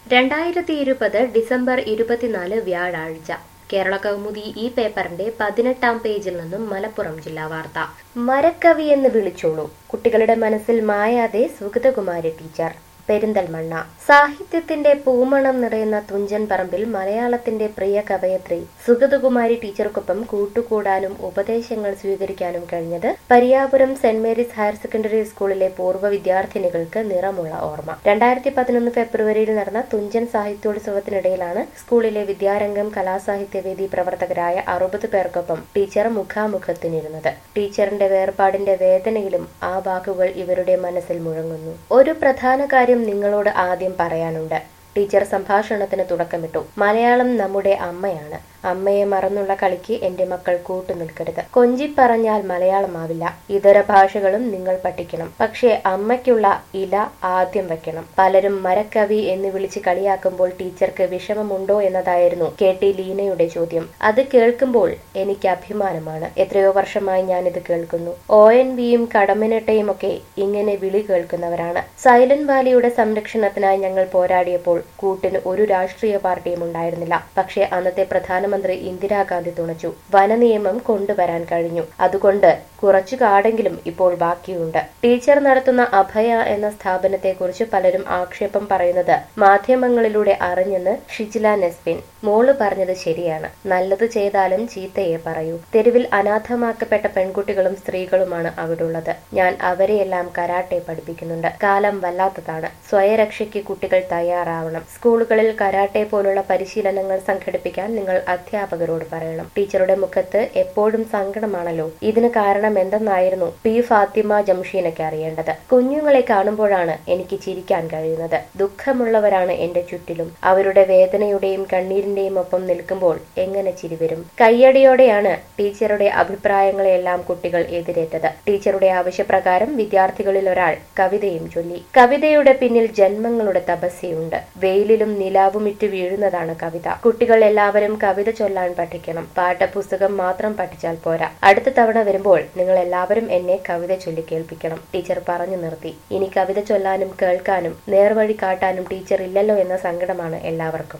രണ്ടായിരത്തി ഇരുപത് ഡിസംബർ ഇരുപത്തിനാല് വ്യാഴാഴ്ച കേരള കൗമുദി ഈ പേപ്പറിന്റെ പതിനെട്ടാം പേജിൽ നിന്നും മലപ്പുറം ജില്ലാ വാർത്ത മരക്കവി എന്ന് വിളിച്ചോളൂ കുട്ടികളുടെ മനസ്സിൽ മായാതെ സുഗതകുമാരി ടീച്ചർ പെരിന്തൽമണ്ണ സാഹിത്യത്തിന്റെ പൂമണം നിറയുന്ന തുഞ്ചൻ പറമ്പിൽ മലയാളത്തിന്റെ പ്രിയ കവയത്രി സുഗതകുമാരി ടീച്ചർക്കൊപ്പം കൂട്ടുകൂടാനും ഉപദേശങ്ങൾ സ്വീകരിക്കാനും കഴിഞ്ഞത് Pariyapuram Saint Mary's higher secondary സ്കൂളിലെ പൂർവ്വ വിദ്യാർത്ഥിനികൾക്ക് നിറമുള്ള ഓർമ്മ രണ്ടായിരത്തി പതിനൊന്ന് ഫെബ്രുവരിയിൽ നടന്ന തുഞ്ചൻ സാഹിത്യോത്സവത്തിനിടയിലാണ് സ്കൂളിലെ വിദ്യാരംഗം കലാസാഹിത്യവേദി പ്രവർത്തകരായ അറുപത് പേർക്കൊപ്പം ടീച്ചർ മുഖാമുഖത്തിനിരുന്നത് ടീച്ചറിന്റെ വേർപാടിന്റെ വേദനയിലും ആ വാക്കുകൾ ഇവരുടെ മനസ്സിൽ മുഴങ്ങുന്നു ഒരു പ്രധാന കാര്യം നിങ്ങളോട് ആദ്യം പറയാനുണ്ട് ടീച്ചർ സംഭാഷണത്തിന് തുടക്കമിട്ടു മലയാളം നമ്മുടെ അമ്മയാണ് അമ്മയെ മറന്നുള്ള കളിക്ക് എന്റെ മക്കൾ കൂട്ടുനിൽക്കരുത് കൊഞ്ചി പറഞ്ഞാൽ മലയാളമാവില്ല ഇതര ഭാഷകളും നിങ്ങൾ പഠിക്കണം പക്ഷേ അമ്മയ്ക്കുള്ള ഇല ആദ്യം വെക്കണം പലരും മരക്കവി എന്ന് വിളിച്ച് കളിയാക്കുമ്പോൾ ടീച്ചർക്ക് വിഷമമുണ്ടോ എന്നതായിരുന്നു കെ ടി ലീനയുടെ ചോദ്യം അത് കേൾക്കുമ്പോൾ എനിക്ക് അഭിമാനമാണ് എത്രയോ വർഷമായി ഞാനിത് കേൾക്കുന്നു ഒ എൻ വിയും കടമ്മനിട്ടയും ഒക്കെ ഇങ്ങനെ വിളി കേൾക്കുന്നവരാണ് സൈലന്റ് വാലിയുടെ സംരക്ഷണത്തിനായി ഞങ്ങൾ പോരാടിയപ്പോൾ കൂട്ടിന് ഒരു രാഷ്ട്രീയ പാർട്ടിയും ഉണ്ടായിരുന്നില്ല പക്ഷേ അന്നത്തെ പ്രധാനമന്ത്രി ഇന്ദിരാഗാന്ധി തുണച്ചു വനനിയമം കൊണ്ടുവരാൻ കഴിഞ്ഞു അതുകൊണ്ട് കുറച്ചു കാടെങ്കിലും ഇപ്പോൾ ബാക്കിയുണ്ട് ടീച്ചർ നടത്തുന്ന അഭയ എന്ന സ്ഥാപനത്തെക്കുറിച്ച് പലരും ആക്ഷേപം പറയുന്നത് മാധ്യമങ്ങളിലൂടെ അറിഞ്ഞെന്ന് ഷിജില നെസ്ബിൻ മോള് പറഞ്ഞത് ശരിയാണ് നല്ലത് ചെയ്താലും ചീത്തയെ പറയൂ തെരുവിൽ അനാഥമാക്കപ്പെട്ട പെൺകുട്ടികളും സ്ത്രീകളുമാണ് അവിടുള്ളത് ഞാൻ അവരെയെല്ലാം കരാട്ടെ പഠിപ്പിക്കുന്നുണ്ട് കാലം വല്ലാത്തതാണ് സ്വയരക്ഷയ്ക്ക് കുട്ടികൾ തയ്യാറാവണം സ്കൂളുകളിൽ കരാട്ടെ പോലുള്ള പരിശീലനങ്ങൾ സംഘടിപ്പിക്കാൻ നിങ്ങൾ അധ്യാപകരോട് പറയണം ടീച്ചറുടെ മുഖത്ത് എപ്പോഴും സങ്കടമാണല്ലോ ഇതിന് കാരണം എന്തെന്നായിരുന്നു പി ഫാത്തിമ ജംഷീനയ്ക്ക് അറിയേണ്ടത് കുഞ്ഞുങ്ങളെ കാണുമ്പോഴാണ് എനിക്ക് ചിരിക്കാൻ കഴിയുന്നത് ദുഃഖമുള്ളവരാണ് എന്റെ ചുറ്റിലും അവരുടെ വേദനയുടെയും കണ്ണീരിന്റെയും ഒപ്പം നിൽക്കുമ്പോൾ എങ്ങനെ ചിരി വരും കയ്യടിയോടെയാണ് ടീച്ചറുടെ അഭിപ്രായങ്ങളെല്ലാം കുട്ടികൾ എതിരേറ്റത് ടീച്ചറുടെ ആവശ്യപ്രകാരം വിദ്യാർത്ഥികളിൽ ഒരാൾ കവിതയും ചൊല്ലി കവിതയുടെ പിന്നിൽ ജന്മങ്ങളുടെ തപസ്യയുണ്ട് വെയിലിലും നിലാവുമിറ്റ് വീഴുന്നതാണ് കവിത കുട്ടികൾ എല്ലാവരും കവിത ചൊല്ലാൻ പഠിക്കണം പാഠപുസ്തകം മാത്രം പഠിച്ചാൽ പോരാ അടുത്ത തവണ വരുമ്പോൾ നിങ്ങൾ എല്ലാവരും എന്നെ കവിത ചൊല്ലി കേൾപ്പിക്കണം ടീച്ചർ പറഞ്ഞു നിർത്തി ഇനി കവിത ചൊല്ലാനും കേൾക്കാനും നേർവഴി കാട്ടാനും ടീച്ചർ ഇല്ലല്ലോ എന്ന സങ്കടമാണ് എല്ലാവർക്കും